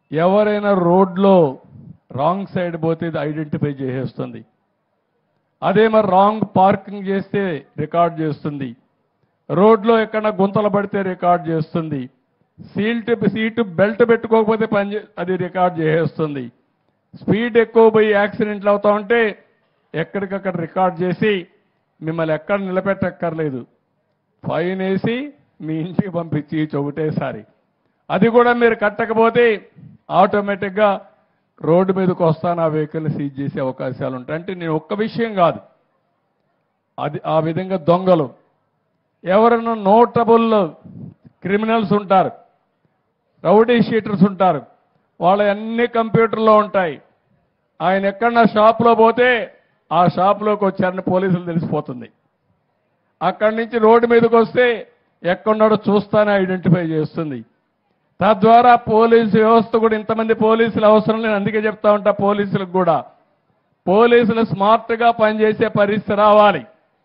ఎవరైనా రోడ్లో wrong side పోతే ఇది ఐడెంటిఫై చేసేస్తుంది అదే మరి రాంగ్ పార్కింగ్ చేస్తే రికార్డ్ చేస్తుంది రోడ్లో ఎక్కడ గుంతలు పడితే రికార్డ్ చేస్తుంది సీల్ట్ సీటు బెల్ట్ పెట్టుకోకపోతే పని చే- అది రికార్డ్ చేసేస్తుంది స్పీడ్ ఎక్కువ పోయి యాక్సిడెంట్లు అవుతా ఉంటే ఎక్కడికక్కడ రికార్డ్ చేసి మిమ్మల్ని ఎక్కడ నిలబెట్టక్కర్లేదు ఫైన్ వేసి మీ ఇంటికి పంపించి ఒకటేసారి అది కూడా మీరు కట్టకపోతే ఆటోమేటిక్గా రోడ్డు మీదకి వస్తాను ఆ వెహికల్ సీజ్ చేసే అవకాశాలు ఉంటాయి అంటే నేను ఒక్క విషయం కాదు అది ఆ విధంగా దొంగలు ఎవరైనా నోటబుల్ క్రిమినల్స్ ఉంటారు రౌడీ షీటర్స్ ఉంటారు వాళ్ళ అన్ని కంప్యూటర్లో ఉంటాయి ఆయన ఎక్కడన్నా షాప్లో పోతే ఆ షాప్లోకి వచ్చారని పోలీసులు తెలిసిపోతుంది అక్కడి నుంచి రోడ్డు మీదకి వస్తే ఎక్కడున్నాడో చూస్తానే ఐడెంటిఫై చేస్తుంది తద్వారా పోలీసు వ్యవస్థ కూడా ఇంతమంది పోలీసులు అవసరం లేదు అందుకే చెప్తా ఉంటా పోలీసులకు కూడా పోలీసులు స్మార్ట్గా పనిచేసే పరిస్థితి రావాలి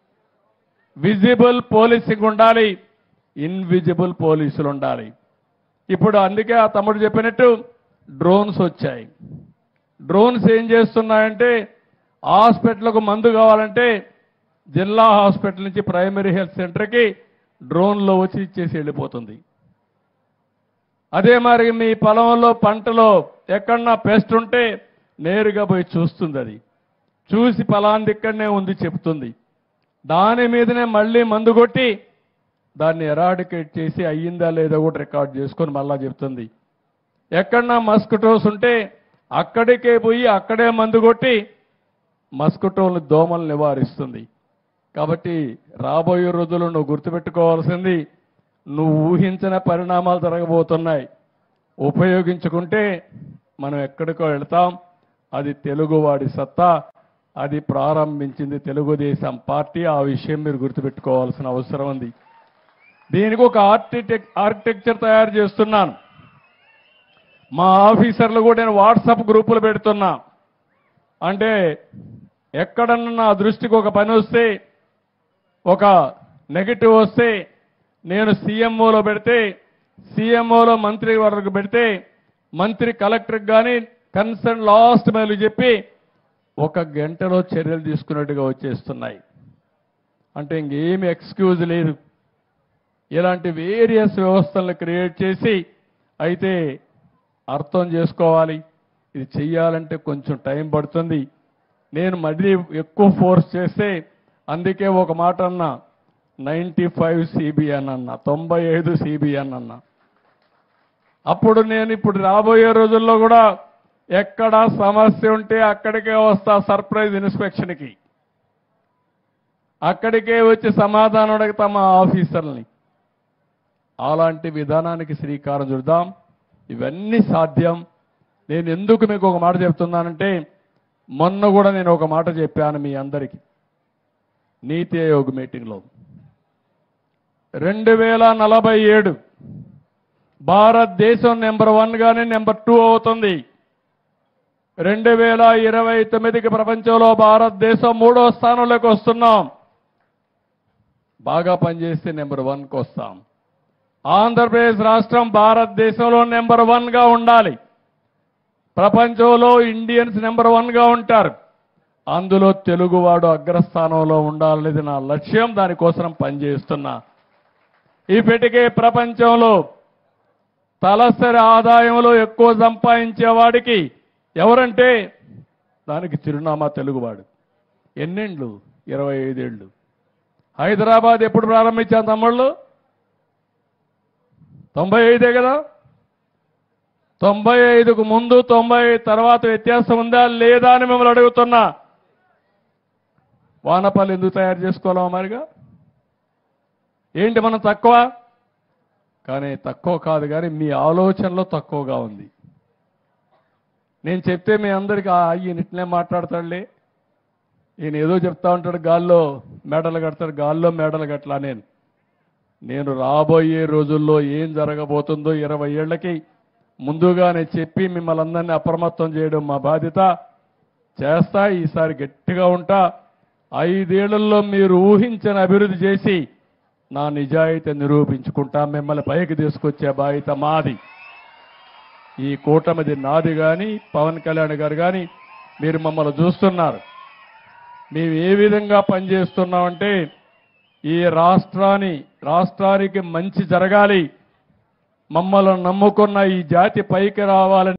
విజిబుల్ పోలీసింగ్ ఉండాలి ఇన్విజిబుల్ పోలీసులు ఉండాలి ఇప్పుడు అందుకే ఆ తమ్ముడు చెప్పినట్టు డ్రోన్స్ వచ్చాయి డ్రోన్స్ ఏం చేస్తున్నాయంటే హాస్పిటల్కు మందు కావాలంటే జిల్లా హాస్పిటల్ నుంచి ప్రైమరీ హెల్త్ సెంటర్కి డ్రోన్లో వచ్చి ఇచ్చేసి వెళ్ళిపోతుంది అదే మరి మీ పొలంలో పంటలో ఎక్కడన్నా పెస్ట్ ఉంటే నేరుగా పోయి చూస్తుంది అది చూసి ఫలాంది ఇక్కడనే ఉంది చెప్తుంది దాని మీదనే మళ్ళీ మందు కొట్టి దాన్ని ఎరాడికేట్ చేసి అయ్యిందా లేదా కూడా రికార్డ్ చేసుకొని మళ్ళా చెప్తుంది ఎక్కడన్నా మస్కిటోస్ ఉంటే అక్కడికే పోయి అక్కడే మందు కొట్టి మస్కిటోలు దోమలు నివారిస్తుంది కాబట్టి రాబోయే రోజుల్లో నువ్వు గుర్తుపెట్టుకోవాల్సింది నువ్వు ఊహించిన పరిణామాలు జరగబోతున్నాయి ఉపయోగించుకుంటే మనం ఎక్కడికో వెళ్తాం అది తెలుగువాడి సత్తా అది ప్రారంభించింది తెలుగుదేశం పార్టీ ఆ విషయం మీరు గుర్తుపెట్టుకోవాల్సిన అవసరం ఉంది దీనికి ఒక ఆర్కిటెక్ ఆర్కిటెక్చర్ తయారు చేస్తున్నాను మా ఆఫీసర్లు కూడా నేను వాట్సాప్ గ్రూపులు పెడుతున్నా అంటే ఎక్కడన్నా నా దృష్టికి ఒక పని వస్తే ఒక నెగటివ్ వస్తే నేను సీఎంఓలో పెడితే సీఎంఓలో మంత్రి వరకు పెడితే మంత్రి కలెక్టర్కి కానీ కన్సర్న్ లాస్ట్ మైలు చెప్పి ఒక గంటలో చర్యలు తీసుకున్నట్టుగా వచ్చేస్తున్నాయి అంటే ఇంకేమి ఎక్స్క్యూజ్ లేదు ఇలాంటి వేరియస్ వ్యవస్థలను క్రియేట్ చేసి అయితే అర్థం చేసుకోవాలి ఇది చెయ్యాలంటే కొంచెం టైం పడుతుంది నేను మళ్ళీ ఎక్కువ ఫోర్స్ చేస్తే అందుకే ఒక మాట అన్నా నైంటీ ఫైవ్ సిబిఎన్ అన్న తొంభై ఐదు సిబిఎన్ అన్న అప్పుడు నేను ఇప్పుడు రాబోయే రోజుల్లో కూడా ఎక్కడ సమస్య ఉంటే అక్కడికే వస్తా సర్ప్రైజ్ ఇన్స్పెక్షన్కి అక్కడికే వచ్చి సమాధానం అడుగుతా మా ఆఫీసర్ని అలాంటి విధానానికి శ్రీకారం చుడదాం ఇవన్నీ సాధ్యం నేను ఎందుకు మీకు ఒక మాట చెప్తున్నానంటే మొన్న కూడా నేను ఒక మాట చెప్పాను మీ అందరికీ నీతి ఆయోగ్ మీటింగ్లో రెండు వేల నలభై ఏడు భారతదేశం నెంబర్ వన్ గానే నెంబర్ టూ అవుతుంది రెండు వేల ఇరవై తొమ్మిదికి ప్రపంచంలో భారతదేశం మూడో స్థానంలోకి వస్తున్నాం బాగా పనిచేస్తే నెంబర్ వన్కి వస్తాం ఆంధ్రప్రదేశ్ రాష్ట్రం భారతదేశంలో నెంబర్ వన్ గా ఉండాలి ప్రపంచంలో ఇండియన్స్ నెంబర్ వన్ గా ఉంటారు అందులో తెలుగువాడు అగ్రస్థానంలో ఉండాలనేది నా లక్ష్యం దానికోసం పనిచేస్తున్నా ఇప్పటికే ప్రపంచంలో తలసరి ఆదాయంలో ఎక్కువ సంపాదించే వాడికి ఎవరంటే దానికి చిరునామా తెలుగువాడు ఎన్నేండ్లు ఇరవై ఐదేళ్లు హైదరాబాద్ ఎప్పుడు ప్రారంభించాం తమ్ముళ్ళు తొంభై ఐదే కదా తొంభై ఐదుకు ముందు తొంభై ఐదు తర్వాత వ్యత్యాసం ఉందా లేదా అని మిమ్మల్ని అడుగుతున్నా వానపాలు ఎందుకు తయారు చేసుకోవాలా మరిగా ఏంటి మనం తక్కువ కానీ తక్కువ కాదు కానీ మీ ఆలోచనలో తక్కువగా ఉంది నేను చెప్తే మీ అందరికీ "ఆ, ఈయన ఇట్లే మాట్లాడతాడులే ఈయన ఏదో చెప్తా ఉంటాడు గాల్లో మేడలు కడతాడు గాల్లో మేడలు కట్టలా నేను నేను రాబోయే రోజుల్లో ఏం జరగబోతుందో ఇరవై ఏళ్లకి ముందుగానే చెప్పి మిమ్మల్ని అందరినీ అప్రమత్తం చేయడం మా బాధ్యత చేస్తా ఈసారి గట్టిగా ఉంటా ఐదేళ్లలో మీరు ఊహించిన అభివృద్ధి చేసి నా నిజాయితీ నిరూపించుకుంటా మిమ్మల్ని పైకి తీసుకొచ్చే బాధ్యత మాది ఈ కూటమిది నాది కానీ పవన్ కళ్యాణ్ గారు కానీ మీరు మమ్మల్ని చూస్తున్నారు మేము ఏ విధంగా పనిచేస్తున్నామంటే ఈ రాష్ట్రాన్ని రాష్ట్రానికి మంచి జరగాలి మమ్మల్ని నమ్ముకున్న ఈ జాతి పైకి రావాలని